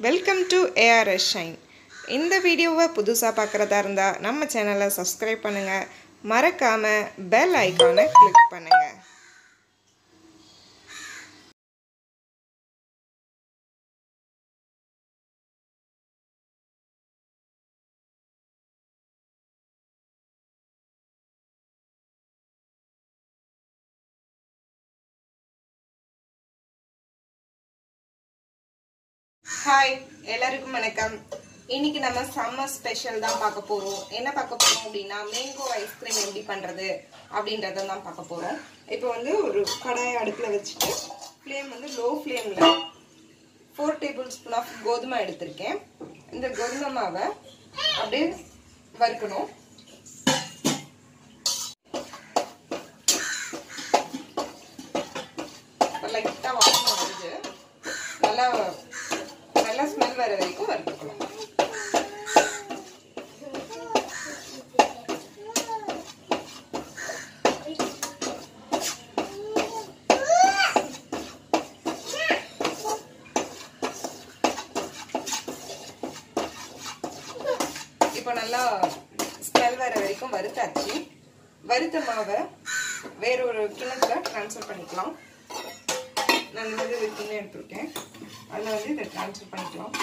welcome to ARS shine இந்த வீடியோவை புதுசாக பார்க்குறதா இருந்தால் நம்ம சேனலை சப்ஸ்கிரைப் பண்ணுங்கள் மறக்காமல் பெல் ஐக்கானை கிளிக் பண்ணுங்கள் ஹாய் எல்லாருக்கும் வணக்கம் இன்னைக்கு நம்ம சம்மர் ஸ்பெஷல் தான் பார்க்க போறோம் என்ன பார்க்க போறோம் அப்படின்னா மேங்கோ ஐஸ்கிரீம் எப்படி பண்றது அப்படின்றத தான் பார்க்க போறோம் இப்போ வந்து ஒரு கடாயை அடுப்புல வச்சுட்டு ஃப்ளேம் வந்து லோ ஃப்ளேம்ல ஃபோர் டேபிள் ஸ்பூன் ஆஃப் கோதுமை எடுத்திருக்கேன் இந்த கோதுமை மாவை அப்படியே வறுக்கணும் லைட்டாக வாசனை வருது நல்லா நல்லா ஸ்மெல் வர வரைக்கும் வறுத்துக்கணும் இப்போ நல்லா ஸ்மெல் வர வரைக்கும் வறுத்தாச்சு வறுத்த மாவை வேற ஒரு கிணத்துல ட்ரான்ஸ்ஃபர் பண்ணிக்கலாம் நான் வந்து ஒரு கிண்ணம் எடுத்துருக்கேன் அதில் வந்து இதை ட்ரான்ஸ்ஃபர் பண்ணிக்கலாம்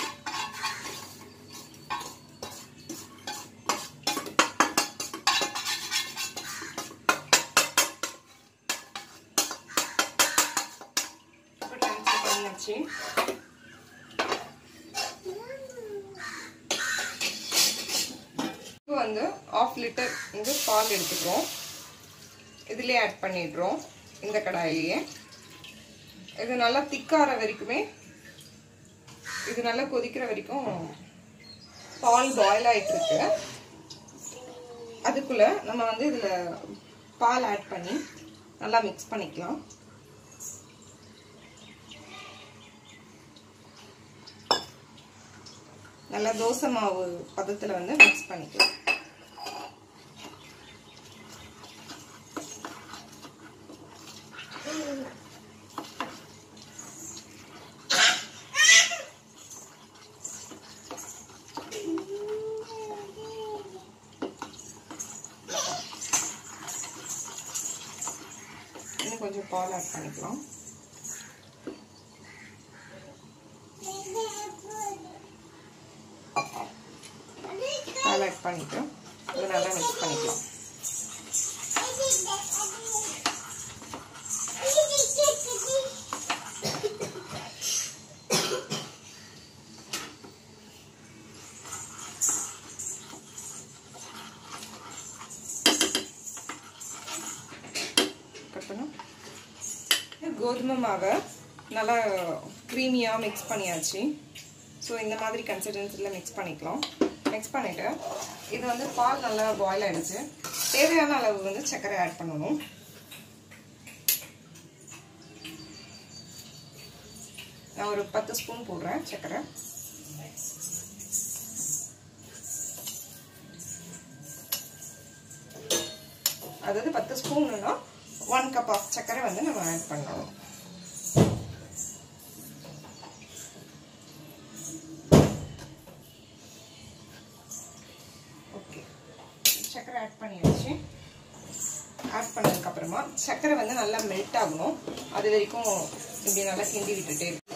இப்போ ட்ரான்ஸ்ஃபர் பண்ணியாச்சு இப்போ வந்து ஆஃப் லிட்டர் வந்து பால் எடுத்துக்கிறோம் இதுலேயே ஆட் பண்ணிடுறோம் இந்த கடாயிலேயே இது நல்லா திக்கார வரைக்குமே இது நல்லா கொதிக்கிற வரைக்கும் பால் பாயில் ஆயிட்டு இருக்கு அதுக்குள்ள நம்ம வந்து இதுல பால் ஆட் பண்ணி நல்லா மிக்ஸ் பண்ணிக்கலாம் நல்லா தோசை மாவு பதத்துல வந்து மிக்ஸ் பண்ணிக்கலாம் இன்னும் கொஞ்சம் பால் ஆட் பண்ணிக்கலாம் பால் ஆட் பண்ணிட்டு இது நல்லா மிக்ஸ் பண்ணிக்கலாம் கட்டணும் கோதுமை மாவை நல்லா க்ரீமியாக மிக்ஸ் பண்ணியாச்சு ஸோ இந்த மாதிரி கன்சிஸ்டன்சியில் மிக்ஸ் பண்ணிக்கலாம் மிக்ஸ் பண்ணிவிட்டு இது வந்து பால் நல்லா பாயில் ஆகிடுச்சு தேவையான அளவு வந்து சர்க்கரை ஆட் பண்ணணும் நான் ஒரு பத்து ஸ்பூன் போடுறேன் சர்க்கரை அதாவது பத்து ஸ்பூன்னா ஒன் கப் ஆஃப் சர்க்கரை வந்து நம்ம ஆட் பண்ணணும் ஓகே சர்க்கரை ஆட் பண்ணியாச்சு ஆட் பண்ணதுக்கு அப்புறமா சர்க்கரை வந்து நல்லா மெல்ட் ஆகணும் அது வரைக்கும் இப்படி நல்லா கிண்டி விட்டுட்டே இருக்கு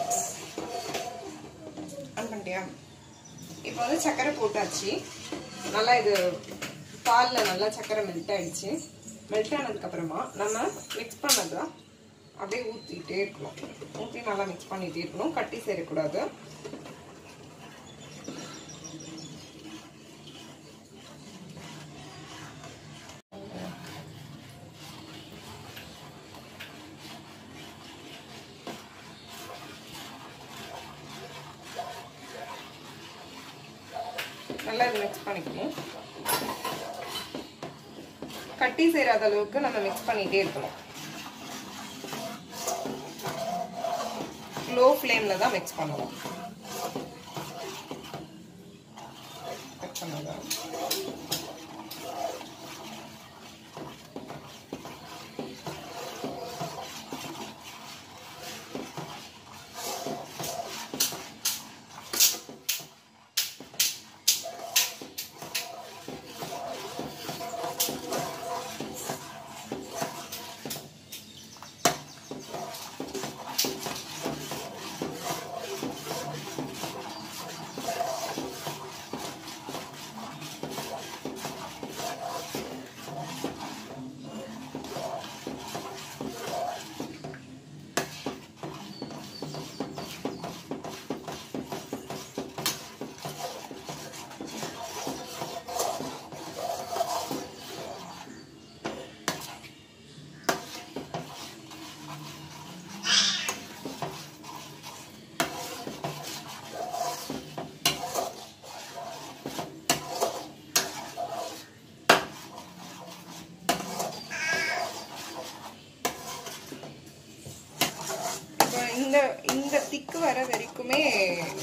ஆன் பண்ணிட்டியா இப்போ வந்து சர்க்கரை போட்டாச்சு நல்லா இது பாலில் நல்லா சர்க்கரை மெல்ட் ஆயிடுச்சு மெல்ட் ஆனதுக்கப்புறமா நம்ம மிக்ஸ் பண்ணதை அப்படியே ஊற்றிக்கிட்டே இருக்கணும் ஊற்றி நல்லா மிக்ஸ் பண்ணிகிட்டே இருக்கணும் கட்டி சேரக்கூடாது நல்லா இது மிக்ஸ் பண்ணிக்கணும் கட்டி சேராத அளவுக்கு நம்ம மிக்ஸ் பண்ணிட்டே இருக்கணும் லோ ஃப்ளேம்ல தான் மிக்ஸ் பண்ணணும்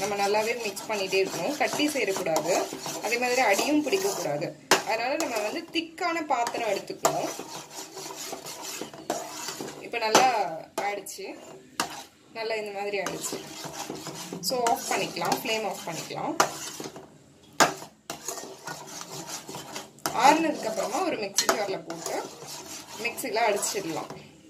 நம்ம நல்லாவே மிக்ஸ் பண்ணிட்டே இருக்கணும் கட்டி சேரக்கூடாது அதே மாதிரி அடியும் பிடிக்கக்கூடாது அதனால நம்ம வந்து திக்கான பாத்திரம் எடுத்துக்கணும் இப்போ நல்லா ஆயிடுச்சு நல்லா இந்த மாதிரி ஆயிடுச்சு ஸோ ஆஃப் பண்ணிக்கலாம் ஃப்ளேம் ஆஃப் பண்ணிக்கலாம் ஆறுனதுக்கு அப்புறமா ஒரு மிக்ஸி ஜார்ல போட்டு மிக்ஸியில் அடிச்சிடலாம்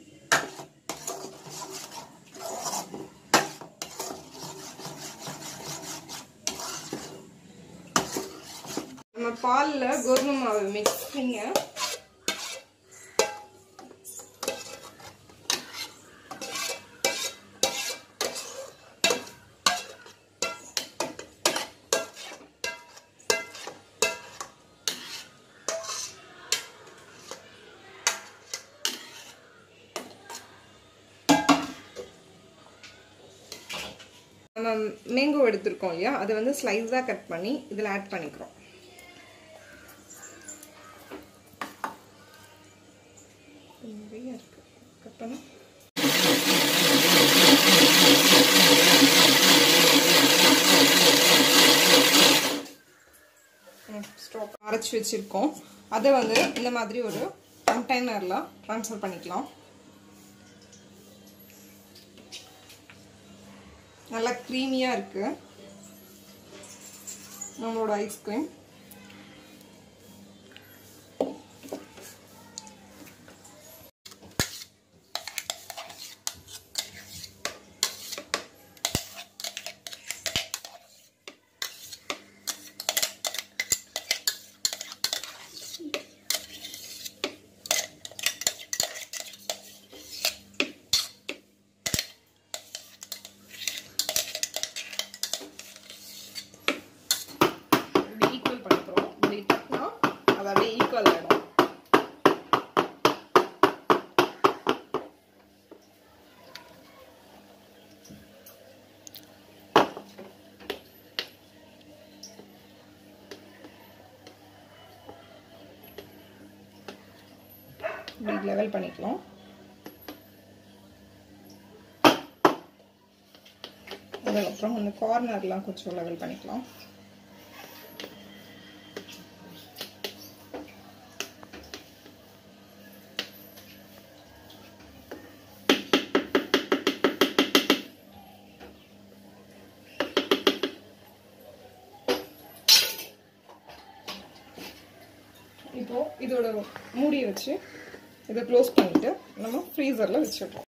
நம்ம பாலில் கோதுமை மாவு மிக்ஸிங்க நம்ம மேங்கோ எடுத்திருக்கோம் இல்லையா அதை வந்து ஸ்லைஸாக கட் பண்ணி இதில் ஆட் பண்ணிக்கிறோம் நிறைய இருக்கு கட் பண்ணி ஸ்டாக் அரைச்சி வச்சுருக்கோம் அதை வந்து இந்த மாதிரி ஒரு கண்டெய்னரில் ட்ரான்ஸ்ஃபர் பண்ணிக்கலாம் நல்லா க்ரீமியாக இருக்கு நம்மளோட ஐஸ்கிரீம் இப்படி ஈக்குவல் பண்ணிக்கிறோம் இப்படி தட்டினா அது அப்படியே ஈக்குவல் ஆகிடும் இப்படி லெவல் பண்ணிக்கலாம் அதுக்கப்புறம் இந்த கார்னர்லாம் கொஞ்சம் லெவல் பண்ணிக்கலாம் இப்போ இதோட மூடி வச்சு இதை க்ளோஸ் பண்ணிட்டு நம்ம ஃப்ரீசரில் வச்சிடுறோம்